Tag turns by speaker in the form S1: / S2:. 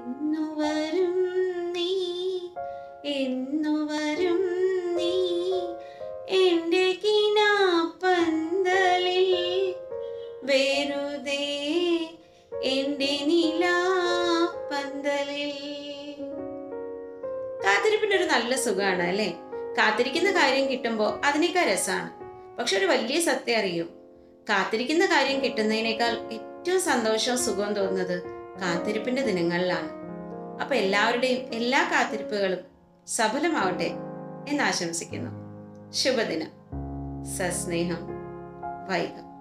S1: എന്നു വരും നീ എന്നു വരും നീ എൻ്റെ കിനാപ്പന്തലിൽ വെറുതെ എൻ്റെ നിലാപ്പന്തലിൽ കാത്തിരിപ്പിൻ്റെ ഒരു നല്ല സുഖമാണ് അല്ലേ കാത്തിരിക്കുന്ന കാര്യം കിട്ടുമ്പോൾ അതിനേക്കാൾ രസമാണ് പക്ഷെ ഒരു വലിയ സത്യം അറിയൂ കാത്തിരിക്കുന്ന കാര്യം കിട്ടുന്നതിനേക്കാൾ ഏറ്റവും സന്തോഷവും സുഖവും തോന്നുന്നത് കാത്തിരിപ്പിന്റെ ദിനങ്ങളിലാണ് അപ്പൊ എല്ലാവരുടെയും എല്ലാ കാത്തിരിപ്പുകളും സഫലമാവട്ടെ എന്ന് ആശംസിക്കുന്നു ശുഭദിനം സസ്നേഹം വൈകം